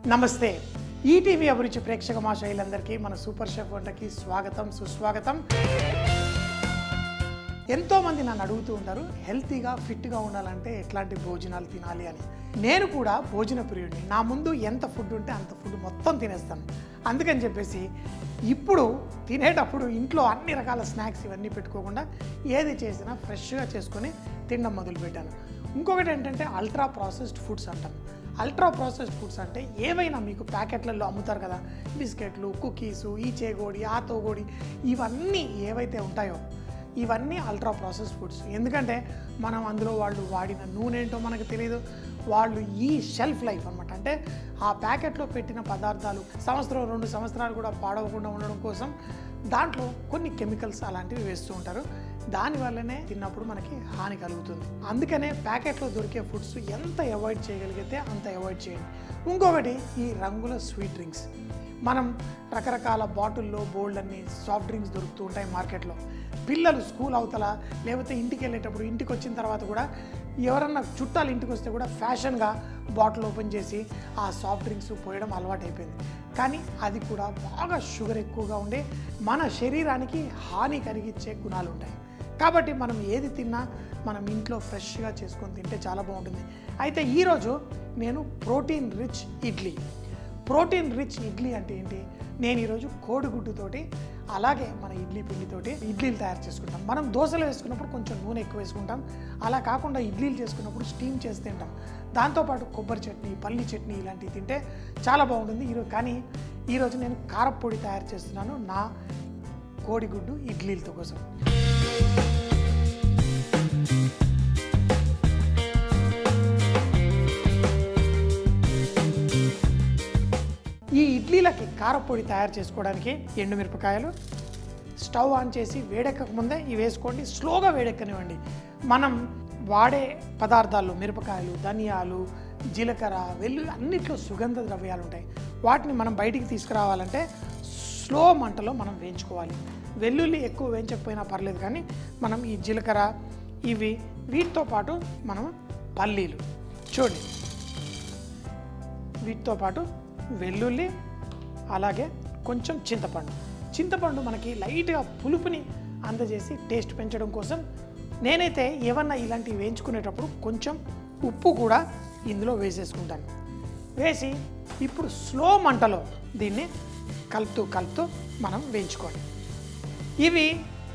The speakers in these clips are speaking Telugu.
నమస్తే ఈటీవీ అభిరుచి ప్రేక్షక మాషైలందరికీ మన సూపర్ షెఫ్ వంటకి స్వాగతం సుస్వాగతం ఎంతోమంది నన్ను అడుగుతూ ఉంటారు హెల్తీగా ఫిట్గా ఉండాలంటే ఎట్లాంటి భోజనాలు తినాలి అని నేను కూడా భోజన ప్రియుడిని నా ముందు ఎంత ఫుడ్ ఉంటే అంత ఫుడ్ మొత్తం తినేస్తాను అందుకని చెప్పేసి ఇప్పుడు తినేటప్పుడు ఇంట్లో అన్ని రకాల స్నాక్స్ ఇవన్నీ పెట్టుకోకుండా ఏది చేసినా ఫ్రెష్గా చేసుకొని తినడం మొదలుపెట్టాను ఇంకొకటి ఏంటంటే అల్ట్రా ప్రాసెస్డ్ ఫుడ్స్ అంటాను అల్ట్రా ప్రాసెస్డ్ ఫుడ్స్ అంటే ఏవైనా మీకు ప్యాకెట్లలో అమ్ముతారు కదా బిస్కెట్లు కుకీసు ఈ చేగోడి ఆ తోగోడి ఇవన్నీ ఏవైతే ఉంటాయో ఇవన్నీ అల్ట్రా ప్రాసెస్ ఫుడ్స్ ఎందుకంటే మనం అందులో వాళ్ళు వాడిన నూనె ఏంటో మనకు తెలియదు వాళ్ళు ఈ షెల్ఫ్ లైఫ్ అనమాట అంటే ఆ ప్యాకెట్లో పెట్టిన పదార్థాలు సంవత్సరం రెండు సంవత్సరాలు కూడా పాడవకుండా ఉండడం కోసం దాంట్లో కొన్ని కెమికల్స్ అలాంటివి వేస్తూ ఉంటారు దానివల్లనే తిన్నప్పుడు మనకి హాని కలుగుతుంది అందుకనే ప్యాకెట్లో దొరికే ఫుడ్స్ ఎంత అవాయిడ్ చేయగలిగితే అంత అవాయిడ్ చేయండి ఇంకొకటి ఈ రంగుల స్వీట్ డ్రింక్స్ మనం రకరకాల బాటిల్లో బోల్డ్ అన్ని సాఫ్ట్ డ్రింక్స్ దొరుకుతూ ఉంటాయి మార్కెట్లో పిల్లలు స్కూల్ అవతల లేకపోతే ఇంటికి వెళ్ళేటప్పుడు ఇంటికి వచ్చిన తర్వాత కూడా ఎవరన్నా చుట్టాలు ఇంటికి వస్తే కూడా ఫ్యాషన్గా బాటిల్ ఓపెన్ చేసి ఆ సాఫ్ట్ డ్రింక్స్ పోయడం అలవాటైపోయింది కానీ అది కూడా బాగా షుగర్ ఎక్కువగా ఉండే మన శరీరానికి హాని కలిగించే గుణాలు ఉంటాయి కాబట్టి మనం ఏది తిన్నా మనం ఇంట్లో ఫ్రెష్గా చేసుకొని తింటే చాలా బాగుంటుంది అయితే ఈరోజు నేను protein rich idli protein rich idli అంటే ఏంటి నేను ఈరోజు కోడిగుడ్డుతోటి అలాగే మన ఇడ్లీ పిండితోటి ఇడ్లీలు తయారు చేసుకుంటాం మనం దోశలు వేసుకున్నప్పుడు కొంచెం నూనె ఎక్కువ వేసుకుంటాం అలా కాకుండా ఇడ్లీలు చేసుకున్నప్పుడు స్టీమ్ చేసి తింటాం దాంతోపాటు కొబ్బరి చట్నీ పల్లి చట్నీ ఇలాంటివి తింటే చాలా బాగుంటుంది ఈరోజు కానీ ఈరోజు నేను కారపొడి తయారు చేస్తున్నాను నా కోడిగుడ్డు ఇడ్లీలతో కోసం ఈ ఇడ్లీలకి కారపొడి తయారు చేసుకోవడానికి ఎండుమిరపకాయలు స్టవ్ ఆన్ చేసి వేడెక్కక ముందే ఇవి వేసుకోండి స్లోగా వేడెక్కనివ్వండి మనం వాడే పదార్థాల్లో మిరపకాయలు ధనియాలు జీలకర్ర వెల్లుల్లి అన్నిట్లో సుగంధ ద్రవ్యాలు ఉంటాయి వాటిని మనం బయటికి తీసుకురావాలంటే స్లో మంటలో మనం వేయించుకోవాలి వెల్లుల్లి ఎక్కువ వేయించకపోయినా పర్లేదు కానీ మనం ఈ జీలకర్ర ఇవి వీటితో పాటు మనం పల్లీలు చూడండి వీటితో పాటు వెల్లుల్లి అలాగే కొంచెం చింతపండు చింతపండు మనకి లైట్గా పులుపుని అందజేసి టేస్ట్ పెంచడం కోసం నేనైతే ఏమన్నా ఇలాంటివి వేయించుకునేటప్పుడు కొంచెం ఉప్పు కూడా ఇందులో వేసేసుకుంటాను వేసి ఇప్పుడు స్లో మంటలో దీన్ని కలుపుతూ కలుపుతూ మనం వేయించుకోండి ఇవి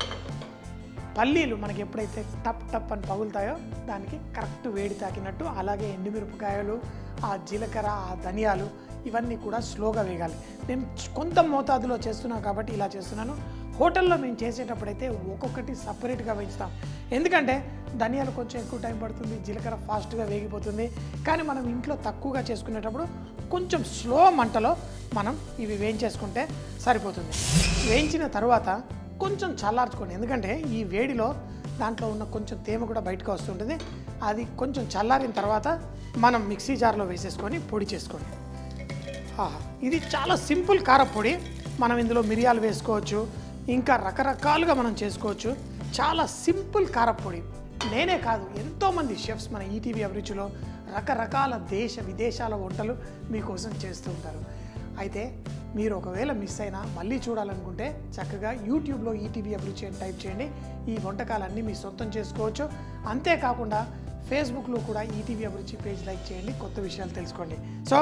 పల్లీలు మనకి ఎప్పుడైతే టప్ టప్ అని పగులుతాయో దానికి కరెక్ట్ వేడి తాకినట్టు అలాగే ఎండుమిరపకాయలు ఆ జీలకర్ర ఆ ధనియాలు ఇవన్నీ కూడా స్లోగా వేగాలి నేను కొంత మోతాదులో చేస్తున్నాను కాబట్టి ఇలా చేస్తున్నాను హోటల్లో మేము చేసేటప్పుడైతే ఒక్కొక్కటి సపరేట్గా వేయిస్తాం ఎందుకంటే ధనియాలు కొంచెం ఎక్కువ టైం పడుతుంది జీలకర్ర ఫాస్ట్గా వేగిపోతుంది కానీ మనం ఇంట్లో తక్కువగా చేసుకునేటప్పుడు కొంచెం స్లో మంటలో మనం ఇవి వేయించేసుకుంటే సరిపోతుంది వేయించిన తర్వాత కొంచెం చల్లార్చుకోండి ఎందుకంటే ఈ వేడిలో దాంట్లో ఉన్న కొంచెం తేమ కూడా బయటకు వస్తుంటుంది అది కొంచెం చల్లారిన తర్వాత మనం మిక్సీ జార్లో వేసేసుకొని పొడి చేసుకోండి ఆహా, ఇది చాలా సింపుల్ కారపొడి మనం ఇందులో మిరియాలు వేసుకోవచ్చు ఇంకా రకరకాలుగా మనం చేసుకోవచ్చు చాలా సింపుల్ కారపొడి నేనే కాదు ఎంతోమంది షెఫ్స్ మన ఈటీవీ అభిరుచిలో రకరకాల దేశ విదేశాల వంటలు మీకోసం చేస్తూ ఉంటారు అయితే మీరు ఒకవేళ మిస్ అయినా మళ్ళీ చూడాలనుకుంటే చక్కగా యూట్యూబ్లో ఈటీవీ అభిరుచి అని టైప్ చేయండి ఈ వంటకాలన్నీ మీ సొంతం చేసుకోవచ్చు అంతేకాకుండా ఫేస్బుక్లో కూడా ఈటీవీ అభిరుచి పేజ్ లైక్ చేయండి కొత్త విషయాలు తెలుసుకోండి సో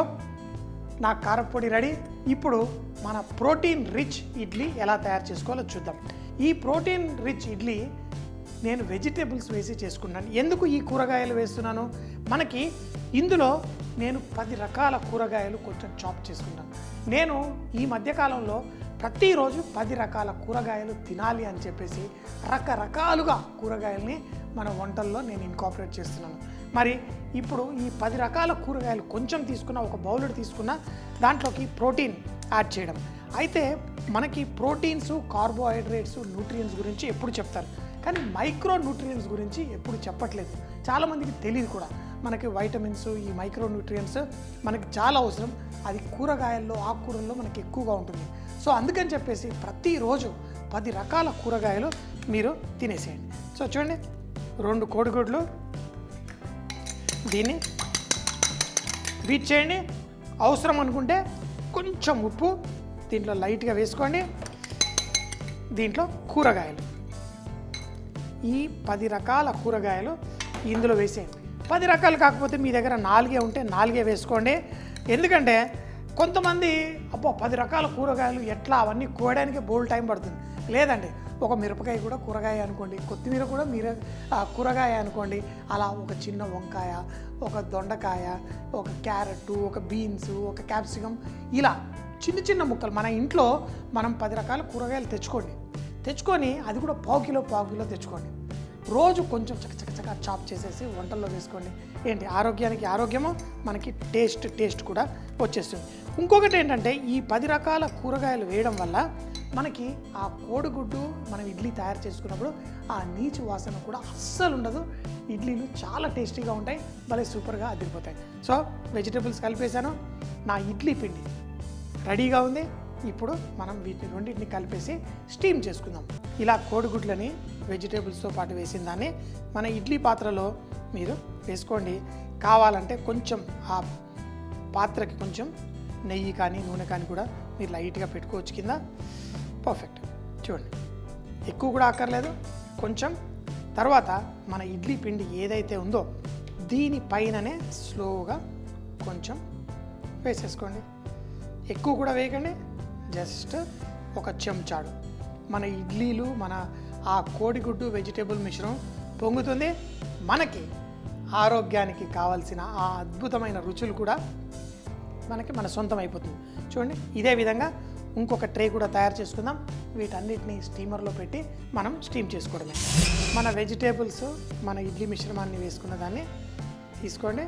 నా కారపొడి రెడీ ఇప్పుడు మన ప్రోటీన్ రిచ్ ఇడ్లీ ఎలా తయారు చేసుకోవాలో చూద్దాం ఈ ప్రోటీన్ రిచ్ ఇడ్లీ నేను వెజిటేబుల్స్ వేసి చేసుకున్నాను ఎందుకు ఈ కూరగాయలు వేస్తున్నాను మనకి ఇందులో నేను పది రకాల కూరగాయలు కొంచెం చాప్ చేసుకుంటాను నేను ఈ మధ్యకాలంలో ప్రతిరోజు పది రకాల కూరగాయలు తినాలి అని చెప్పేసి రకరకాలుగా కూరగాయల్ని మన వంటల్లో నేను ఇన్కాపరేట్ చేస్తున్నాను మరి ఇప్పుడు ఈ పది రకాల కూరగాయలు కొంచెం తీసుకున్న ఒక బౌలర్ తీసుకున్న దాంట్లోకి ప్రోటీన్ యాడ్ చేయడం అయితే మనకి ప్రోటీన్స్ కార్బోహైడ్రేట్స్ న్యూట్రియంట్స్ గురించి ఎప్పుడు చెప్తారు కానీ మైక్రో న్యూట్రియంట్స్ గురించి ఎప్పుడు చెప్పట్లేదు చాలామందికి తెలియదు కూడా మనకి వైటమిన్స్ ఈ మైక్రో న్యూట్రియంట్స్ మనకి చాలా అవసరం అది కూరగాయల్లో ఆకుకూరల్లో మనకి ఎక్కువగా ఉంటుంది సో అందుకని చెప్పేసి ప్రతిరోజు పది రకాల కూరగాయలు మీరు తినేసేయండి సో చూడండి రెండు కోడిగుడ్లు దీన్ని బీట్ చేయండి అవసరం అనుకుంటే కొంచెం ఉప్పు దీంట్లో లైట్గా వేసుకోండి దీంట్లో కూరగాయలు ఈ పది రకాల కూరగాయలు ఇందులో వేసేయండి పది రకాలు కాకపోతే మీ దగ్గర నాలుగే ఉంటే నాలుగే వేసుకోండి ఎందుకంటే కొంతమంది అబ్బో పది రకాల కూరగాయలు ఎట్లా అవన్నీ కోయడానికి బోల్ టైం పడుతుంది లేదండి ఒక మిరపకాయ కూడా కూరగాయ అనుకోండి కొత్తిమీర కూడా మీర ఆ, కూరగాయ అనుకోండి అలా ఒక చిన్న వంకాయ ఒక దొండకాయ ఒక క్యారెట్ ఒక బీన్స్ ఒక క్యాప్సికమ్ ఇలా చిన్న చిన్న ముక్కలు మన ఇంట్లో మనం పది రకాల కూరగాయలు తెచ్చుకోండి తెచ్చుకొని అది కూడా పావు కిలో పావు కిలో తెచ్చుకోండి రోజు కొంచెం చక చక చక చాప్ చేసేసి వంటల్లో వేసుకోండి ఏంటి ఆరోగ్యానికి ఆరోగ్యము మనకి టేస్ట్ టేస్ట్ కూడా వచ్చేస్తుంది ఇంకొకటి ఏంటంటే ఈ పది రకాల కూరగాయలు వేయడం వల్ల మనకి ఆ కోడిగుడ్డు మనం ఇడ్లీ తయారు చేసుకున్నప్పుడు ఆ నీచు వాసన కూడా అస్సలు ఉండదు ఇడ్లీలు చాలా టేస్టీగా ఉంటాయి భలే సూపర్గా అదిరిపోతాయి సో వెజిటేబుల్స్ కలిపేశాను నా ఇడ్లీ పిండి రెడీగా ఉంది ఇప్పుడు మనం వీటిని రెండింటిని కలిపేసి స్టీమ్ చేసుకుందాం ఇలా కోడిగుడ్లని వెజిటేబుల్స్తో పాటు వేసిన దాన్ని మన ఇడ్లీ పాత్రలో మీరు వేసుకోండి కావాలంటే కొంచెం ఆ పాత్రకి కొంచెం నెయ్యి కానీ నూనె కానీ కూడా మీరు లైట్గా పెట్టుకోవచ్చు కింద పర్ఫెక్ట్ చూడండి ఎక్కువ కూడా అక్కర్లేదు కొంచెం తర్వాత మన ఇడ్లీ పిండి ఏదైతే ఉందో దీనిపైననే స్లోగా కొంచెం వేసేసుకోండి ఎక్కువ కూడా వేయకండి జస్ట్ ఒక చెంచాడు మన ఇడ్లీలు మన ఆ కోడిగుడ్డు వెజిటేబుల్ మిశ్రమం పొంగుతుంది మనకి ఆరోగ్యానికి కావాల్సిన ఆ అద్భుతమైన రుచులు కూడా మనకి మన సొంతం అయిపోతుంది చూడండి ఇదే విధంగా ఇంకొక ట్రే కూడా తయారు చేసుకుందాం వీటన్నిటిని స్టీమర్లో పెట్టి మనం స్టీమ్ చేసుకోవడమే మన వెజిటేబుల్స్ మన ఇడ్లీ మిశ్రమాన్ని వేసుకున్న దాన్ని తీసుకోండి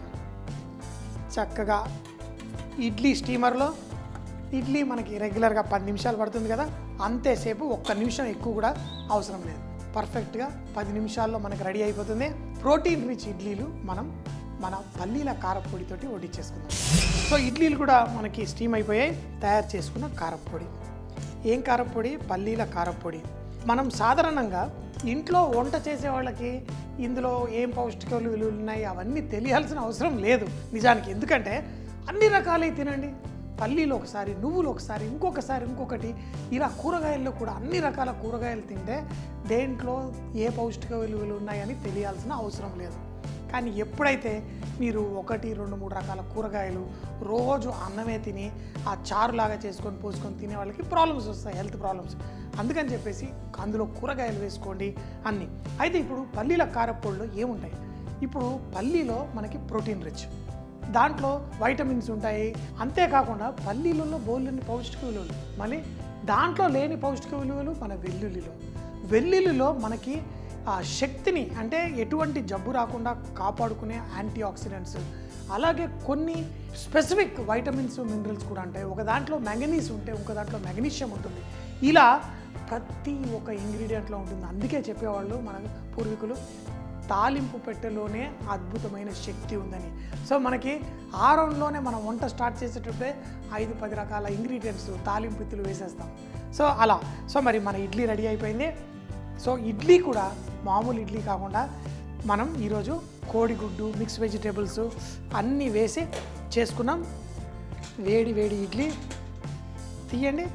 చక్కగా ఇడ్లీ స్టీమర్లో ఇడ్లీ మనకి రెగ్యులర్గా పది నిమిషాలు పడుతుంది కదా అంతేసేపు ఒక్క నిమిషం ఎక్కువ కూడా అవసరం లేదు పర్ఫెక్ట్గా పది నిమిషాల్లో మనకి రెడీ అయిపోతుంది ప్రోటీన్ రిచ్ ఇడ్లీలు మనం మన పల్లీల కారపొడితోటి వడ్డించేసుకుందాం సో ఇడ్లీలు కూడా మనకి స్టీమ్ అయిపోయాయి తయారు చేసుకున్న కారపొడి ఏం కారపొడి పల్లీల కారపొడి మనం సాధారణంగా ఇంట్లో వంట చేసే వాళ్ళకి ఇందులో ఏం పౌష్టిక విలువలు ఉన్నాయి అవన్నీ తెలియాల్సిన అవసరం లేదు నిజానికి ఎందుకంటే అన్ని రకాలే తినండి పల్లీలు ఒకసారి నువ్వులు ఒకసారి ఇంకొకసారి ఇంకొకటి ఇలా కూరగాయల్లో కూడా అన్ని రకాల కూరగాయలు తింటే దేంట్లో ఏ పౌష్టిక విలువలు ఉన్నాయని తెలియాల్సిన అవసరం లేదు కానీ ఎప్పుడైతే మీరు ఒకటి రెండు మూడు రకాల కూరగాయలు రోజు అన్నమే తిని ఆ చారులాగా చేసుకొని పోసుకొని తినే వాళ్ళకి ప్రాబ్లమ్స్ వస్తాయి హెల్త్ ప్రాబ్లమ్స్ అందుకని చెప్పేసి అందులో కూరగాయలు వేసుకోండి అన్నీ అయితే ఇప్పుడు పల్లీల కారప్పొడిలో ఏముంటాయి ఇప్పుడు పల్లీలో మనకి ప్రోటీన్ రిచ్ దాంట్లో వైటమిన్స్ ఉంటాయి అంతేకాకుండా పల్లీలలో బోల్ని పౌష్టిక విలువలు మళ్ళీ దాంట్లో లేని పౌష్టిక విలువలు మన వెల్లుల్లిలో వెల్లుల్లిలో మనకి ఆ శక్తిని అంటే ఎటువంటి జబ్బు రాకుండా కాపాడుకునే యాంటీ ఆక్సిడెంట్స్ అలాగే కొన్ని స్పెసిఫిక్ వైటమిన్స్ మినరల్స్ కూడా ఉంటాయి ఒక దాంట్లో మ్యాంగనీస్ ఉంటే ఇంకో దాంట్లో మ్యాగ్నీషియం ఉంటుంది ఇలా ప్రతి ఒక్క ఇంగ్రీడియంట్లో ఉంటుంది అందుకే చెప్పేవాళ్ళు మన పూర్వీకులు తాలింపు పెట్టెలోనే అద్భుతమైన శక్తి ఉందని సో మనకి ఆరంలోనే మనం వంట స్టార్ట్ చేసేటప్పుడే ఐదు పది రకాల ఇంగ్రీడియంట్స్ తాలింపుతులు వేసేస్తాం సో అలా సో మరి మన ఇడ్లీ రెడీ అయిపోయింది సో ఇడ్లీ కూడా మామూలు ఇడ్లీ కాకుండా మనం ఈరోజు కోడిగుడ్డు మిక్స్ వెజిటేబుల్స్ అన్నీ వేసి చేసుకున్నాం వేడి వేడి ఇడ్లీ తీయండి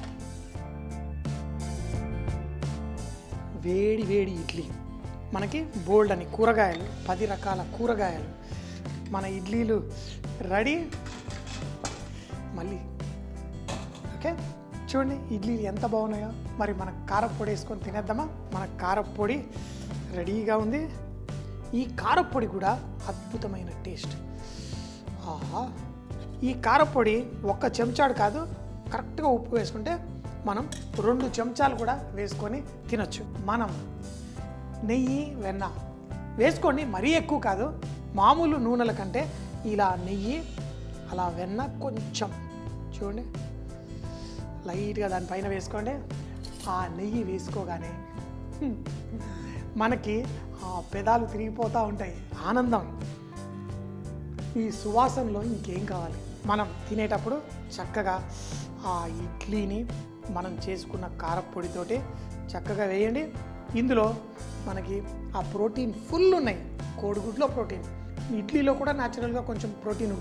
వేడి వేడి ఇడ్లీ మనకి బోల్డ్ అని కూరగాయలు పది రకాల కూరగాయలు మన ఇడ్లీలు రెడీ మళ్ళీ ఓకే చూడండి ఇడ్లీలు ఎంత బాగున్నాయో మరి మన కారప్పొడి వేసుకొని తినేద్దామా మన కారప్పొడి రెడీగా ఉంది ఈ కారప్పొడి కూడా అద్భుతమైన టేస్ట్ ఆహా ఈ కారప్పొడి ఒక్క చెంచాడు కాదు కరెక్ట్గా ఉప్పు వేసుకుంటే మనం రెండు చెంచాలు కూడా వేసుకొని తినొచ్చు మనం నెయ్యి వెన్న వేసుకోండి మరీ ఎక్కువ కాదు మామూలు నూనెల కంటే ఇలా నెయ్యి అలా వెన్న కొంచెం చూడండి లైట్గా దానిపైన వేసుకోండి ఆ నెయ్యి వేసుకోగానే హ్మ్, మనకి ఆ పెదాలు తిరిగిపోతూ ఉంటాయి ఆనందం ఈ సువాసనలో ఇంకేం కావాలి మనం తినేటప్పుడు చక్కగా ఆ ఇడ్లీని మనం చేసుకున్న కారపొడితోటి చక్కగా వేయండి ఇందులో మనకి ఆ ప్రోటీన్ ఫుల్ ఉన్నాయి కోడిగుడ్లో ప్రోటీన్ ఇడ్లీలో కూడా న్యాచురల్గా కొంచెం ప్రోటీన్ ఉంటుంది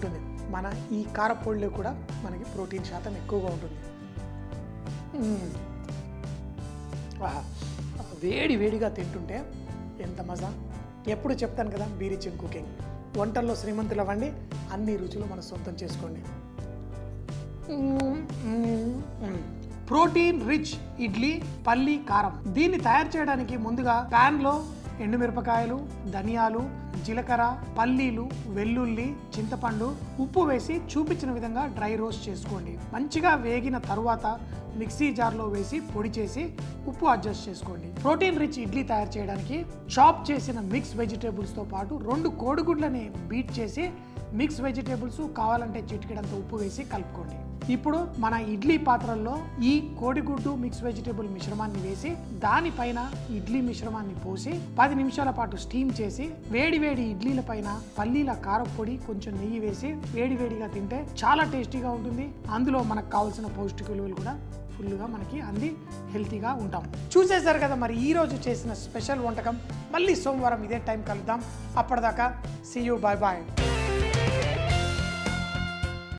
మన ఈ కారపొడిలో కూడా మనకి ప్రోటీన్ శాతం ఎక్కువగా ఉంటుంది మ్మ్. ఆహా. వేడి వేడిగా తింటుంటే ఎంత మజా ఎప్పుడు చెప్తాను కదా బీరిచిన్ కుకింగ్ వంటల్లో శ్రీమంతులు అవ్వండి అన్ని రుచులు మన సొంతం చేసుకోండి మ్మ్. మ్మ్. మ్మ్. ప్రోటీన్ రిచ్ ఇడ్లీ పల్లి కారం దీన్ని తయారు చేయడానికి ముందుగా pan లో ఎండుమిరపకాయలు ధనియాలు జీలకర్ర పల్లీలు వెల్లుల్లి చింతపండు ఉప్పు వేసి చూపించిన విధంగా డ్రై రోస్ట్ చేసుకోండి మంచిగా వేగిన తరువాత మిక్సీ జార్లో వేసి పొడి చేసి ఉప్పు అడ్జస్ట్ చేసుకోండి ప్రోటీన్ రిచ్ ఇడ్లీ తయారు చేయడానికి చాప్ చేసిన మిక్స్ వెజిటేబుల్స్తో పాటు రెండు కోడిగుడ్లని బీట్ చేసి మిక్స్ వెజిటేబుల్స్ కావాలంటే చిటికెడంత ఉప్పు వేసి కలుపుకోండి ఇప్పుడు మన ఇడ్లీ పాత్రల్లో ఈ కోడిగుడ్డు మిక్స్ వెజిటేబుల్ మిశ్రమాన్ని వేసి దానిపైన ఇడ్లీ మిశ్రమాన్ని పోసి పది నిమిషాల పాటు స్టీమ్ చేసి వేడి వేడి ఇడ్లీల పైన పల్లీల కారపొడి కొంచెం నెయ్యి వేసి వేడి వేడిగా తింటే చాలా టేస్టీగా ఉంటుంది అందులో మనకు కావాల్సిన పౌష్టిక విలువలు కూడా ఫుల్గా మనకి అంది హెల్తీగా ఉంటాం చూసేశారు కదా మరి ఈ రోజు చేసిన స్పెషల్ వంటకం మళ్ళీ సోమవారం ఇదే టైం కలుద్దాం అప్పటిదాకా సీ యూ బాయ్ బాయ్